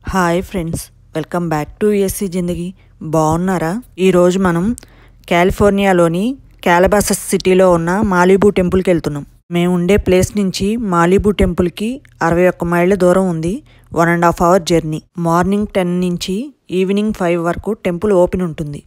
hi friends welcome back to SC Zindagi బాగున్నారా ఈరోజు మనం కాలిఫోర్నియాలోని క్యాలబాసస్ సిటీలో ఉన్న మాలిబూ టెంపుల్కి వెళ్తున్నాం మేము ఉండే ప్లేస్ నుంచి మాలిబూ టెంపుల్కి అరవై ఒక్క మైళ్ళ దూరం ఉంది one and half hour journey morning ten నుంచి ఈవినింగ్ ఫైవ్ వరకు టెంపుల్ ఓపెన్ ఉంటుంది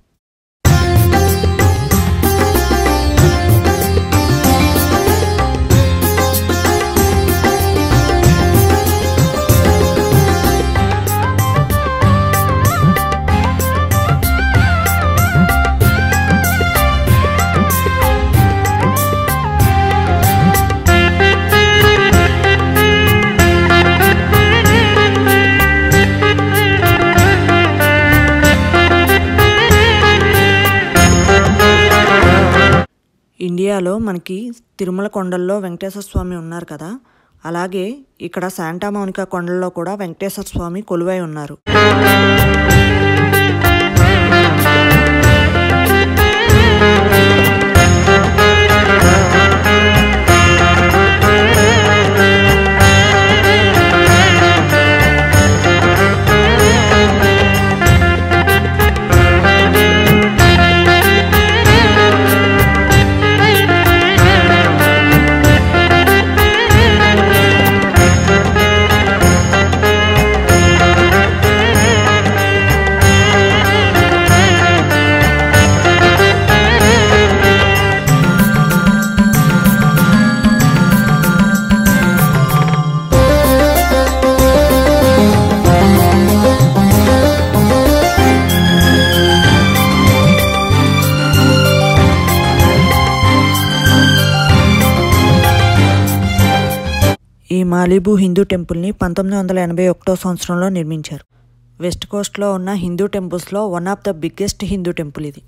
ఇండియాలో మనకి తిరుమల కొండల్లో వెంకటేశ్వర స్వామి ఉన్నారు కదా అలాగే ఇక్కడ శాంటా మౌనికా కొండల్లో కూడా వెంకటేశ్వర స్వామి కొలువై ఉన్నారు ఈ మాలిబు హిందూ టెంపుల్ని పంతొమ్మిది వందల ఎనభై ఒకటో సంవత్సరంలో నిర్మించారు వెస్ట్ కోస్ట్లో ఉన్న హిందూ టెంపుల్స్లో one of the biggest Hindu temple ఇది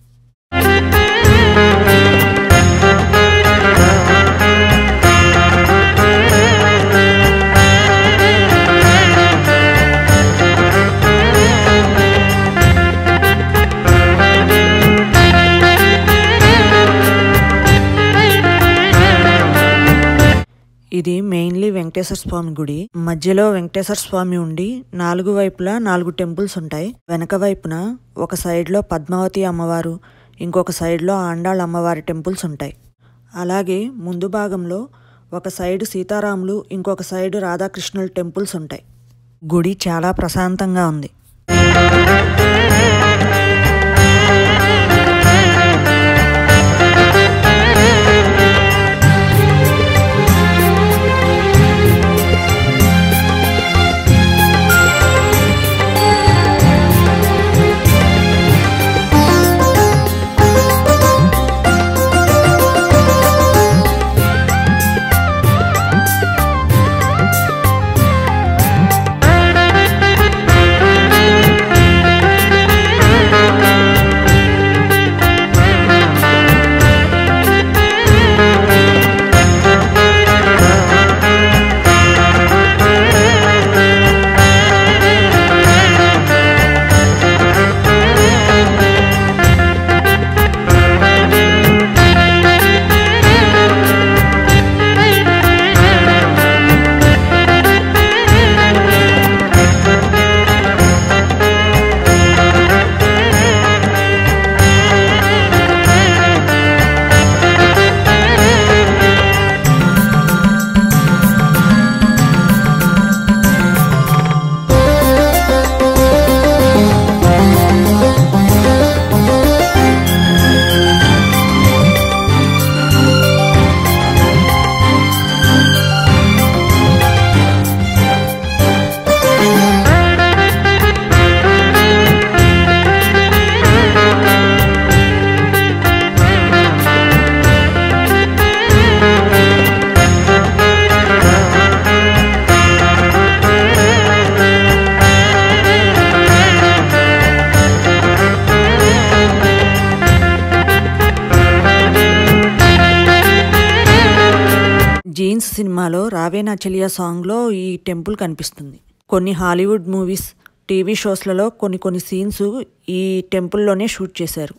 ఇది మెయిన్లీ వెంకటేశ్వర స్వామి గుడి మధ్యలో వెంకటేశ్వర స్వామి ఉండి నాలుగు వైపులా నాలుగు టెంపుల్స్ ఉంటాయి వెనక వైపున ఒక సైడ్లో పద్మావతి అమ్మవారు ఇంకొక సైడ్లో ఆండాళ్ళ అమ్మవారి టెంపుల్స్ ఉంటాయి అలాగే ముందు భాగంలో ఒక సైడ్ సీతారాములు ఇంకొక సైడ్ రాధాకృష్ణుల టెంపుల్స్ ఉంటాయి గుడి చాలా ప్రశాంతంగా ఉంది జీన్స్ సినిమాలో రావే నా చెలియా సాంగ్లో ఈ టెంపుల్ కనిపిస్తుంది కొన్ని హాలీవుడ్ మూవీస్ టీవీ షోస్లలో కొన్ని కొన్ని సీన్స్ ఈ టెంపుల్లోనే షూట్ చేశారు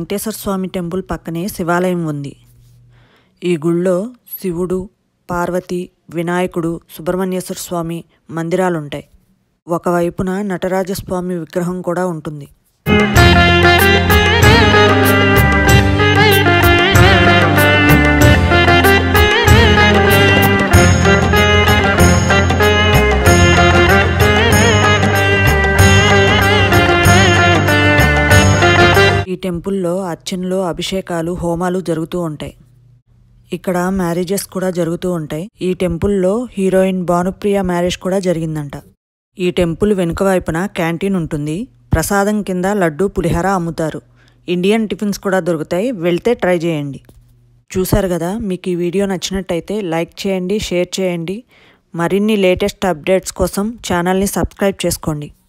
వెంకటేశ్వర స్వామి టెంపుల్ పక్కనే శివాలయం ఉంది ఈ గుళ్ళో శివుడు పార్వతి వినాయకుడు సుబ్రహ్మణ్యేశ్వర స్వామి మందిరాలుంటాయి ఒకవైపున నటరాజస్వామి విగ్రహం కూడా ఉంటుంది ఈ టెంపుల్లో అర్చనలు అభిషేకాలు హోమాలు జరుగుతూ ఉంటాయి ఇక్కడ మ్యారేజెస్ కూడా జరుగుతూ ఉంటాయి ఈ టెంపుల్లో హీరోయిన్ భానుప్రియ మ్యారేజ్ కూడా జరిగిందంట ఈ టెంపుల్ వెనుక వైపున క్యాంటీన్ ఉంటుంది ప్రసాదం కింద లడ్డు పులిహార అమ్ముతారు ఇండియన్ టిఫిన్స్ కూడా దొరుకుతాయి వెళ్తే ట్రై చేయండి చూసారు కదా మీకు ఈ వీడియో నచ్చినట్టయితే లైక్ చేయండి షేర్ చేయండి మరిన్ని లేటెస్ట్ అప్డేట్స్ కోసం ఛానల్ని సబ్స్క్రైబ్ చేసుకోండి